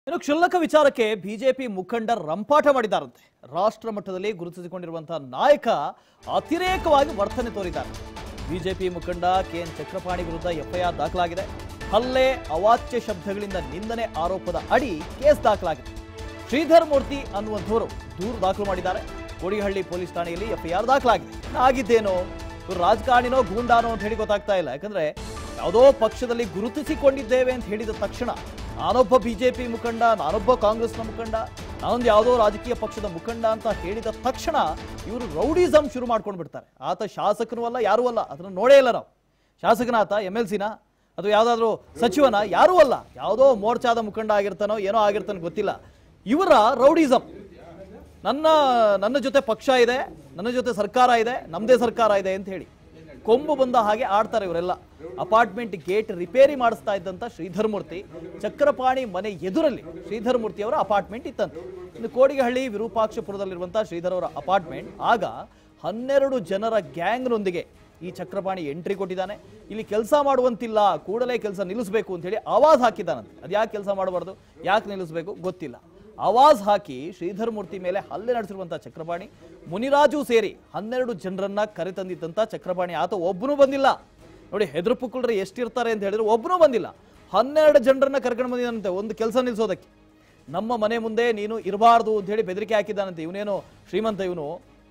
ಇನ್ನು ಕ್ಷುಲ್ಲಕ ವಿಚಾರಕ್ಕೆ ಬಿಜೆಪಿ ಮುಖಂಡ ರಂಪಾಟ ಮಾಡಿದ್ದಾರಂತೆ ರಾಷ್ಟ್ರ ಮಟ್ಟದಲ್ಲಿ ಗುರುತಿಸಿಕೊಂಡಿರುವಂತಹ ನಾಯಕ ಅತಿರೇಕವಾಗಿ ವರ್ತನೆ ತೋರಿದ್ದಾರೆ ಬಿಜೆಪಿ ಮುಖಂಡ ಕೆಎನ್ ಚಕ್ರಪಾಣಿ ವಿರುದ್ಧ ಎಫ್ಐಆರ್ ದಾಖಲಾಗಿದೆ ಹಲ್ಲೆ ಅವಾಚ್ಯ ಶಬ್ದಗಳಿಂದ ನಿಂದನೆ ಆರೋಪದ ಅಡಿ ಕೇಸ್ ದಾಖಲಾಗಿದೆ ಶ್ರೀಧರ್ ಮೂರ್ತಿ ಅನ್ನುವಂಥವರು ದೂರು ದಾಖಲು ಮಾಡಿದ್ದಾರೆ ಕೋಡಿಹಳ್ಳಿ ಪೊಲೀಸ್ ಠಾಣೆಯಲ್ಲಿ ಎಫ್ಐಆರ್ ದಾಖಲಾಗಿದೆ ಆಗಿದ್ದೇನೋ ಇವ್ರು ರಾಜಕಾರಣಿನೋ ಗೂಂಡಾನೋ ಅಂತ ಹೇಳಿ ಗೊತ್ತಾಗ್ತಾ ಇಲ್ಲ ಯಾಕಂದ್ರೆ ಯಾವುದೋ ಪಕ್ಷದಲ್ಲಿ ಗುರುತಿಸಿಕೊಂಡಿದ್ದೇವೆ ಅಂತ ಹೇಳಿದ ತಕ್ಷಣ ನಾನೊಬ್ಬ ಬಿಜೆಪಿ ಮುಖಂಡ ನಾನೊಬ್ಬ ಕಾಂಗ್ರೆಸ್ನ ಮುಖಂಡ ನಾನೊಂದು ಯಾವುದೋ ರಾಜಕೀಯ ಪಕ್ಷದ ಮುಖಂಡ ಅಂತ ಹೇಳಿದ ತಕ್ಷಣ ಇವರು ರೌಡಿಸಮ್ ಶುರು ಮಾಡ್ಕೊಂಡು ಬಿಡ್ತಾರೆ ಆತ ಶಾಸಕನೂ ಅಲ್ಲ ಯಾರೂ ಅಲ್ಲ ಅದನ್ನು ನೋಡೇ ಇಲ್ಲ ನಾವು ಶಾಸಕನಾತ ಎಮ್ ಎಲ್ ಸಿನ ಅಥವಾ ಯಾವುದಾದ್ರೂ ಸಚಿವನ ಯಾರೂ ಅಲ್ಲ ಯಾವುದೋ ಮೋರ್ಚಾದ ಮುಖಂಡ ಆಗಿರ್ತಾನೋ ಏನೋ ಆಗಿರ್ತಾನೋ ಗೊತ್ತಿಲ್ಲ ಇವರ ರೌಡಿಸಮ್ ನನ್ನ ನನ್ನ ಜೊತೆ ಪಕ್ಷ ಇದೆ ನನ್ನ ಜೊತೆ ಸರ್ಕಾರ ಇದೆ ನಮ್ಮದೇ ಸರ್ಕಾರ ಇದೆ ಅಂತ ಹೇಳಿ ಕೊಂಬು ಬಂದ ಹಾಗೆ ಆಡ್ತಾರೆ ಇವರೆಲ್ಲ ಅಪಾರ್ಟ್ಮೆಂಟ್ ಗೇಟ್ ರಿಪೇರಿ ಮಾಡಿಸ್ತಾ ಇದ್ದಂತ ಶ್ರೀಧರ್ ಮೂರ್ತಿ ಚಕ್ರಪಾಣಿ ಮನೆ ಎದುರಲ್ಲಿ ಶ್ರೀಧರ್ ಮೂರ್ತಿ ಅವರ ಅಪಾರ್ಟ್ಮೆಂಟ್ ಇತ್ತಂತೆ ಇನ್ನು ಕೋಡಿಗಹಳ್ಳಿ ವಿರೂಪಾಕ್ಷಪುರದಲ್ಲಿರುವಂತಹ ಶ್ರೀಧರ್ ಅವರ ಅಪಾರ್ಟ್ಮೆಂಟ್ ಆಗ ಹನ್ನೆರಡು ಜನರ ಗ್ಯಾಂಗ್ನೊಂದಿಗೆ ಈ ಚಕ್ರಪಾಣಿ ಎಂಟ್ರಿ ಕೊಟ್ಟಿದ್ದಾನೆ ಇಲ್ಲಿ ಕೆಲಸ ಮಾಡುವಂತಿಲ್ಲ ಕೂಡಲೇ ಕೆಲಸ ನಿಲ್ಲಿಸಬೇಕು ಅಂತ ಹೇಳಿ ಆವಾಜ್ ಹಾಕಿದ್ದಾನಂತೆ ಅದ್ಯಾಕೆ ಕೆಲಸ ಮಾಡಬಾರ್ದು ಯಾಕೆ ನಿಲ್ಲಿಸಬೇಕು ಗೊತ್ತಿಲ್ಲ ಆವಾಜ್ ಹಾಕಿ ಶ್ರೀಧರ್ ಮೂರ್ತಿ ಮೇಲೆ ಹಲ್ಲೆ ನಡೆಸಿರುವಂತಹ ಚಕ್ರಪಾಣಿ ಮುನಿರಾಜು ಸೇರಿ ಹನ್ನೆರಡು ಜನರನ್ನ ಕರೆತಂದಿದ್ದಂತ ಚಕ್ರಪಾಣಿ ಆತ ಒಬ್ಬನೂ ಬಂದಿಲ್ಲ ನೋಡಿ ಹೆದರು ಪುಕ್ಕಳ್ರೆ ಎಷ್ಟಿರ್ತಾರೆ ಅಂತ ಹೇಳಿದ್ರೆ ಒಬ್ಬನೂ ಬಂದಿಲ್ಲ ಹನ್ನೆರಡು ಜನರನ್ನ ಕರ್ಕೊಂಡು ಬಂದಿದ್ದಾನಂತೆ ಒಂದು ಕೆಲಸ ನಿಲ್ಲಿಸೋದಕ್ಕೆ ನಮ್ಮ ಮನೆ ಮುಂದೆ ನೀನು ಇರಬಾರ್ದು ಅಂತ ಹೇಳಿ ಬೆದರಿಕೆ ಹಾಕಿದ್ದಾನಂತೆ ಇವನೇನು ಶ್ರೀಮಂತ ಇವನು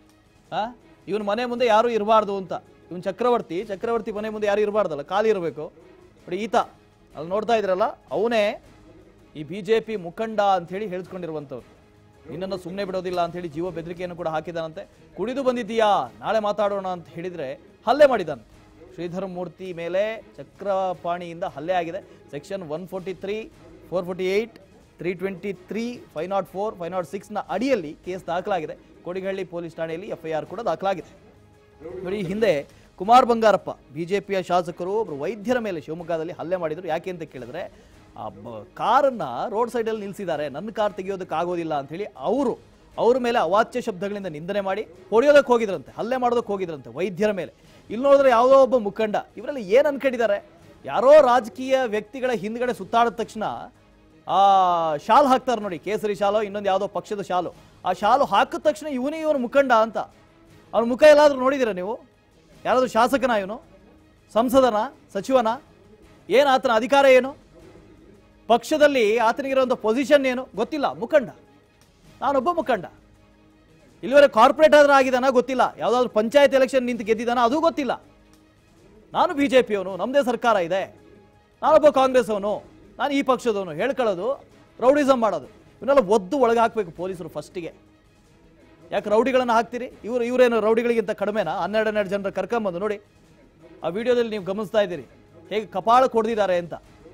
ಆ ಇವನ್ ಮನೆ ಮುಂದೆ ಯಾರು ಇರಬಾರ್ದು ಅಂತ ಇವನ್ ಚಕ್ರವರ್ತಿ ಚಕ್ರವರ್ತಿ ಮನೆ ಮುಂದೆ ಯಾರು ಇರಬಾರ್ದಲ್ಲ ಖಾಲಿ ಇರಬೇಕು ನೋಡಿ ಈತ ಅಲ್ಲಿ ನೋಡ್ತಾ ಇದ್ರಲ್ಲ ಅವನೇ ಈ ಬಿ ಜೆ ಪಿ ಮುಖಂಡ ಅಂತ ಹೇಳಿ ಹೇಳ್ಸ್ಕೊಂಡಿರುವಂಥವ್ರು ನಿನ್ನನ್ನು ಸುಮ್ಮನೆ ಬಿಡೋದಿಲ್ಲ ಅಂತ ಹೇಳಿ ಜೀವ ಬೆದರಿಕೆಯನ್ನು ಕೂಡ ಹಾಕಿದಾನಂತೆ ಕುಡಿದು ಬಂದಿದ್ದೀಯಾ ನಾಳೆ ಮಾತಾಡೋಣ ಅಂತ ಹೇಳಿದ್ರೆ ಹಲ್ಲೆ ಮಾಡಿದ್ದಾನೆ ಶ್ರೀಧರ ಮೂರ್ತಿ ಮೇಲೆ ಚಕ್ರಪಾಣಿಯಿಂದ ಹಲ್ಲೆ ಆಗಿದೆ section one forty three four forty eight three twenty three five not four five not ಸಿಕ್ಸ್ನ ಅಡಿಯಲ್ಲಿ ಕೇಸ್ ದಾಖಲಾಗಿದೆ ಕೋಡಿಗಹಳ್ಳಿ ಪೊಲೀಸ್ ಠಾಣೆಯಲ್ಲಿ ಎಫ್ಐಆರ್ ಕೂಡ ದಾಖಲಾಗಿದೆ ನೋಡಿ ಈ ಹಿಂದೆ ಕುಮಾರ್ ಬಂಗಾರಪ್ಪ ಬಿಜೆಪಿಯ ಶಾಸಕರು ಒಬ್ಬರು ವೈದ್ಯರ ಮೇಲೆ ಶಿವಮೊಗ್ಗದಲ್ಲಿ ಹಲ್ಲೆ ಮಾಡಿದ್ರು ಯಾಕೆ ಅಂತ ಕೇಳಿದ್ರೆ ಆ ಬ- ಕಾರನ್ನ ರೋಡ್ ಸೈಡಲ್ಲಿ ನಿಲ್ಲಿಸಿದ್ದಾರೆ ನನ್ನ ಕಾರ್ ತೆಗೆಯೋದಕ್ಕೆ ಆಗೋದಿಲ್ಲ ಅಂತ ಹೇಳಿ ಅವರು ಅವ್ರ ಮೇಲೆ ಅವಾಚ್ಯ ಶಬ್ದಗಳಿಂದ ನಿಂದನೆ ಮಾಡಿ ಹೊಡೆಯೋದಕ್ಕೆ ಹೋಗಿದ್ರಂತೆ ಹಲ್ಲೆ ಮಾಡೋದಕ್ಕೆ ಹೋಗಿದ್ರಂತೆ ವೈದ್ಯರ ಮೇಲೆ ಇಲ್ಲಿ ನೋಡಿದ್ರೆ ಯಾವುದೋ ಒಬ್ಬ ಮುಖಂಡ ಇವರಲ್ಲಿ ಏನು ಅನ್ಕೊಂಡಿದ್ದಾರೆ ಯಾರೋ ರಾಜಕೀಯ ವ್ಯಕ್ತಿಗಳ ಹಿಂದ್ಗಡೆ ಸುತ್ತಾಡಿದ ತಕ್ಷಣ ಆ ಶಾಲ್ ಹಾಕ್ತಾರೆ ನೋಡಿ ಕೇಸರಿ ಶಾಲು ಇನ್ನೊಂದು ಯಾವುದೋ ಪಕ್ಷದ ಶಾಲು ಆ ಶಾಲು ಹಾಕಿದ ತಕ್ಷಣ ಇವನೇ ಇವನು ಮುಖಂಡ ಅಂತ ಅವ್ನ ಮುಖ ಎಲ್ಲಾದ್ರೂ ನೋಡಿದ್ದೀರಾ ನೀವು ಯಾರಾದ್ರೂ ಶಾಸಕನ ಇವನು ಸಂಸದನ ಸಚಿವನ ಏನು ಆತನ ಅಧಿಕಾರ ಏನು ಪಕ್ಷದಲ್ಲಿ ಆತನಿಗಿರುವಂಥ ಪೊಸಿಷನ್ ಏನು ಗೊತ್ತಿಲ್ಲ ಮುಖಂಡ ನಾನೊಬ್ಬ ಮುಖಂಡ ಇಲ್ಲಿವರೆಗೆ ಕಾರ್ಪೊರೇಟ್ ಆದ್ರೆ ಆಗಿದಾನ ಗೊತ್ತಿಲ್ಲ ಯಾವುದಾದ್ರೂ ಪಂಚಾಯತ್ ಎಲೆಕ್ಷನ್ ನಿಂತು ಗೆದ್ದಿದ್ದಾನ ಅದು ಗೊತ್ತಿಲ್ಲ ನಾನು ಬಿ ಜೆ ಪಿಯವನು ನಮ್ಮದೇ ಸರ್ಕಾರ ಇದೆ ನಾನೊಬ್ಬ ಕಾಂಗ್ರೆಸ್ ಅವನು ನಾನು ಈ ಪಕ್ಷದವನು ಹೇಳ್ಕೊಳ್ಳೋದು ರೌಡಿಸಮ್ ಮಾಡೋದು ಇವನ್ನೆಲ್ಲ ಒದ್ದು ಒಳಗೆ ಹಾಕಬೇಕು ಪೊಲೀಸರು ಫಸ್ಟಿಗೆ ಯಾಕೆ ರೌಡಿಗಳನ್ನು ಹಾಕ್ತೀರಿ ಇವರು ಇವರೇನು ರೌಡಿಗಳಿಗಿಂತ ಕಡಿಮೆನಾ ಹನ್ನೆರಡು ಹನ್ನೆರಡು ಜನರ ಕರ್ಕೊಂಬಂದು ನೋಡಿ ಆ ವಿಡಿಯೋದಲ್ಲಿ ನೀವು ಗಮನಿಸ್ತಾ ಇದ್ದೀರಿ ಹೇಗೆ ಕಪಾಳ ಕೊಡ್ದಿದ್ದಾರೆ ಅಂತ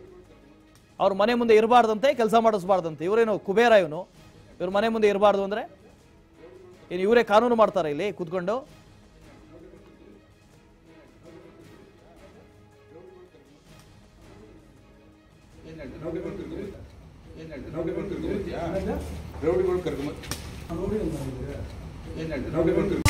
ಅವ್ರ ಮನೆ ಮುಂದೆ ಇರಬಾರ್ದಂತೆ ಕೆಲಸ ಮಾಡಿಸ್ಬಾರ್ದಂತೆ ಇವರೇನು ಕುಬೇರ ಇವನು ಇವ್ರ ಮನೆ ಮುಂದೆ ಇರಬಾರ್ದು ಅಂದರೆ ಏನು ಇವರೇ ಕಾನೂನು ಮಾಡ್ತಾರೆ ಇಲ್ಲಿ ಕೂತ್ಕೊಂಡು ರೌಡಿಗಳು ಕರ್ಕೊಂಬ ಏನ್ ಹೇಳ್ತಾರೆ ರೌಡಿಗಳು